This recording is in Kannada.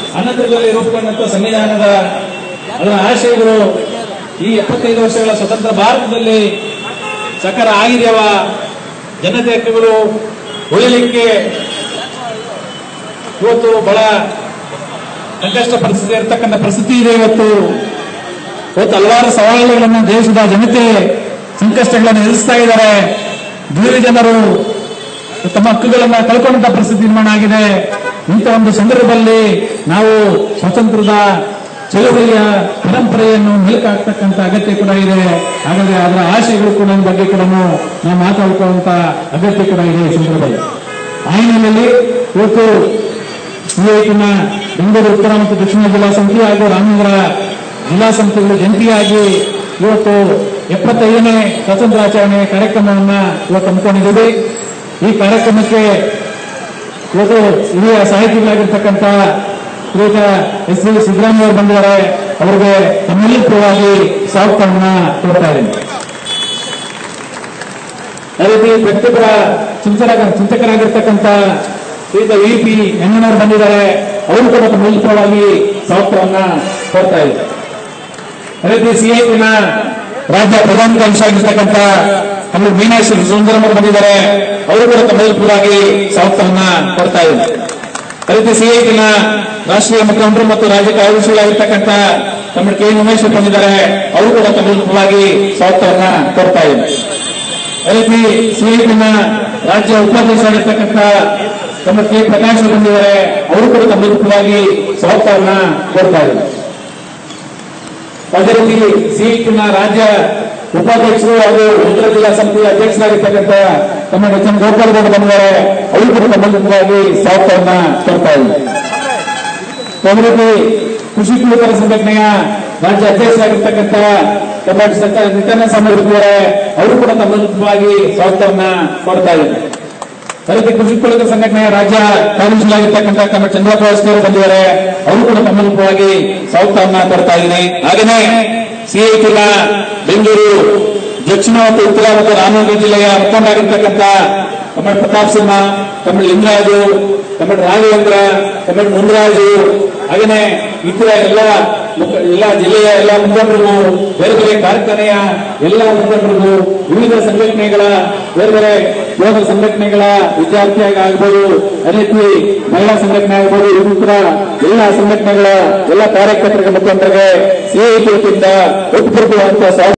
ಅನಂತರದಲ್ಲಿ ರೂಪುಗೊಂಡಂತ ಸಂವಿಧಾನದ ಅದರ ಆಶಯಗಳು ಈ ಎಪ್ಪತ್ತೈದು ವರ್ಷಗಳ ಸ್ವತಂತ್ರ ಭಾರತದಲ್ಲಿ ಸಕರ ಆಗಿದೆಯವ ಜನತೆ ಹಕ್ಕುಗಳು ಉಳಿಲಿಕ್ಕೆ ಇವತ್ತು ಬಹಳ ಸಂಕಷ್ಟ ಪರಿಸ್ಥಿತಿ ಇರತಕ್ಕಂಥ ಪರಿಸ್ಥಿತಿ ಇದೆ ಇವತ್ತು ಇವತ್ತು ಹಲವಾರು ಸವಾಲುಗಳನ್ನು ದೇಶದ ಜನತೆ ಸಂಕಷ್ಟಗಳನ್ನು ಎದುರಿಸ್ತಾ ಇದ್ದಾರೆ ದೂರ ಜನರು ತಮ್ಮ ಹಕ್ಕುಗಳನ್ನ ಕಳ್ಕೊಂಡಂತ ಪರಿಸ್ಥಿತಿ ನಿರ್ಮಾಣ ಆಗಿದೆ ಇಂಥ ಒಂದು ಸಂದರ್ಭದಲ್ಲಿ ನಾವು ಸ್ವಾತಂತ್ರ್ಯದ ಚಳುವಳಿಯ ಪರಂಪರೆಯನ್ನು ಮೆಲುಕು ಹಾಕ್ತಕ್ಕಂಥ ಅಗತ್ಯ ಕೂಡ ಇದೆ ಹಾಗಾದ್ರೆ ಅದರ ಆಶಯಗಳು ಕೂಡ ಬಗ್ಗೆ ಕೂಡ ನಾವು ಮಾತಾಡ್ಕೊಳ್ಳುವಂತ ಅಗತ್ಯ ಕೂಡ ಇದೆ ಈ ಸಂದರ್ಭದಲ್ಲಿ ಆ ಹಿನ್ನೆಲೆಯಲ್ಲಿ ಇವತ್ತು ಸಿಐಟಿನ ಬೆಂಗಳೂರು ಉತ್ತರ ಮತ್ತು ದಕ್ಷಿಣ ಜಿಲ್ಲಾ ಸಮಿತಿ ಹಾಗೂ ರಾಮನಗರ ಜಿಲ್ಲಾ ಸಮಿತಿಗಳು ಜಂಟಿಯಾಗಿ ಇವತ್ತು ಎಪ್ಪತ್ತೈದನೇ ಸ್ವಾತಂತ್ರ್ಯಾಚರಣೆ ಕಾರ್ಯಕ್ರಮವನ್ನ ಇವತ್ತು ಹಮ್ಮಿಕೊಂಡಿದ್ದೀವಿ ಈ ಕಾರ್ಯಕ್ರಮಕ್ಕೆ ಇವತ್ತು ಹಿರಿಯ ಸಾಹಿತಿಗಳಾಗಿರ್ತಕ್ಕಂಥ ಶ್ರೀಯುತ ಎಸ್ ಸಿ ಸಿದ್ದರಾಮಯ್ಯ ಅವರು ಬಂದಿದ್ದಾರೆ ಅವರಿಗೆ ತಮ್ಮೆಲ್ಲರ ಪರವಾಗಿ ಸ್ವಾಗತವನ್ನ ಕೊಡ್ತಾ ಇದ್ದೀನಿ ಅದೇ ರೀತಿ ವ್ಯಕ್ತಿಪರ ಚಿಂತನ ಚಿಂತಕರಾಗಿರ್ತಕ್ಕಂಥ ಶ್ರೀಯುತ ವಿ ಪಿ ಎಣ್ಣನವರು ಬಂದಿದ್ದಾರೆ ಅವರು ಕೂಡ ತಮ್ಮೆಲ್ಲರ ಪರವಾಗಿ ಸ್ವಾಗತವನ್ನ ಕೊಡ್ತಾ ಇದ್ದಾರೆ ಅದೇ ರೀತಿ ಸಿಐಟಿನ ರಾಜ್ಯ ಪ್ರಧಾನ ಕಾರ್ಯದರ್ಶಿ ಆಗಿರ್ತಕ್ಕಂಥ ನಮ್ಮ ಮೀನಾಕ್ಷಿ ಸುಂದರಂ ಅವರು ಬಂದಿದ್ದಾರೆ ಅವರು ಕೂಡ ತಮ್ಮೆಲ್ಲರ ಪರವಾಗಿ ಸ್ವಾಗತವನ್ನ ಕೊಡ್ತಾ ಇದ್ದಾರೆ ಅದೇ ರೀತಿ ಸಿಐಟಿನ ರಾಷ್ಟ್ರೀಯ ಮುಖಂಡರು ಮತ್ತು ರಾಜ್ಯ ಕಾರ್ಯದರ್ಶಿಗಳಾಗಿರ್ತಕ್ಕಂಥ ತಮ್ಮ ಕೆ ಉಮೇಶ್ ಅವರು ಬಂದಿದ್ದಾರೆ ಅವರು ಕೂಡ ತಮ್ಮೆಲ್ಲರ ಪರವಾಗಿ ಸ್ವಾಗತವನ್ನ ಕೊಡ್ತಾ ಇದ್ದಾರೆ ಅದೇ ರೀತಿ ಸಿಐಟಿನ ರಾಜ್ಯ ಉಪಾಧ್ಯಕ್ಷರಾಗಿರ್ತಕ್ಕಂಥ ತಮ್ಮ ಕೆ ಪ್ರಕಾಶ್ ಅವರು ಬಂದಿದ್ದಾರೆ ಅವರು ಕೂಡ ತಮ್ಮೆಲ್ಲರ ಪರವಾಗಿ ಸ್ವಾಗತವನ್ನ ಕೊಡ್ತಾ ಇದ್ದಾರೆ ಅದೇ ರೀತಿ ಸಿಇಟಿನ ರಾಜ್ಯ ಉಪಾಧ್ಯಕ್ಷರು ಹಾಗೂ ಉತ್ತರ ಜಿಲ್ಲಾ ಸಮಿತಿ ಅಧ್ಯಕ್ಷರಾಗಿರ್ತಕ್ಕಂಥ ತಮ್ಮ ಎಚ್ ಎಂ ಗೋಪಾಲ್ ಗೌಡ ಬಂದಿದ್ದಾರೆ ಅವರು ಕೂಡ ಸಂಬಂಧಿತವಾಗಿ ಸ್ವಾಗತವನ್ನ ಕೊಡ್ತಾ ಇದ್ದಾರೆ ಅದೇ ರೀತಿ ಕೃಷಿ ಕುಲಕರ ಸಂಘಟನೆಯ ರಾಜ್ಯ ಅಧ್ಯಕ್ಷರಾಗಿರ್ತಕ್ಕಂಥ ತಮ್ಮ ಸಚಿವ ನಿತ್ಯಾನಂದ ಸ್ವಾಮಿ ಬಂದಿದ್ದಾರೆ ಅವರು ಕೂಡ ಸಂಬಂಧಿತವಾಗಿ ಸ್ವಾಗತವನ್ನ ಕೊಡ್ತಾ ಇದ್ದಾರೆ ಅದೇ ರೀತಿ ಕೃಷಿ ಕುಲಕರ ಸಂಘಟನೆಯ ರಾಜ್ಯ ಕಾರ್ಯದರ್ಶಿಯಾಗಿರ್ತಕ್ಕಂಥ ತಮ್ಮ ಚಂದ್ರಪ್ಪ ಅವರು ಬಂದಿದ್ದಾರೆ ಅವರು ಕೂಡ ತಮ್ಮಲ್ಪವಾಗಿ ಸ್ವಾಗತವನ್ನ ಕೊಡ್ತಾ ಇದ್ದೀನಿ ಹಾಗೆಯೇ ಸಿಐಟಿನ ಬೆಂಗಳೂರು ದಕ್ಷಿಣ ಮತ್ತು ಉತ್ತರ ಮತ್ತು ರಾಮನಗರ ಜಿಲ್ಲೆಯ ಮುಖಂಡರಾಗಿರ್ತಕ್ಕಂಥ ತಮ್ಮ ಪ್ರತಾಪ್ ಸಿಂಹ ತಮ್ಮ ಲಿಂಗರಾಜು ತಮ್ಮ ರಾಘವೇಂದ್ರ ತಮ್ಮ ಮುನ್ರಾಜು ಹಾಗೆಯೇ ಇತರ ಎಲ್ಲ ಮುಖ- ಎಲ್ಲ ಜಿಲ್ಲೆಯ ಎಲ್ಲ ಮುಖಂಡರಿಗೂ ಬೇರೆ ಬೇರೆ ಕಾರ್ಖಾನೆಯ ಎಲ್ಲ ಮುಖಂಡರಿಗೂ ವಿವಿಧ ಸಂಘಟನೆಗಳ ಬೇರೆ ಬೇರೆ ಯೋಗ ಸಂಘಟನೆಗಳ ವಿದ್ಯಾರ್ಥಿಯಾಗಬಹುದು ಅದೇ ರೀತಿ ಮಹಿಳಾ ಸಂಘಟನೆ ಆಗಬಹುದು ಇನ್ನಿತರ ಎಲ್ಲ ಸಂಘಟನೆಗಳ ಎಲ್ಲ ಕಾರ್ಯಕರ್ತರಿಗೆ ಮುಖಂಡರಿಗೆ ಸಿಐಟಿ ವತಿಯಿಂದ ಒಟ್ಟುಪೂರ್ವಕವಾದಂತಹ ಸ್ವಾಗತ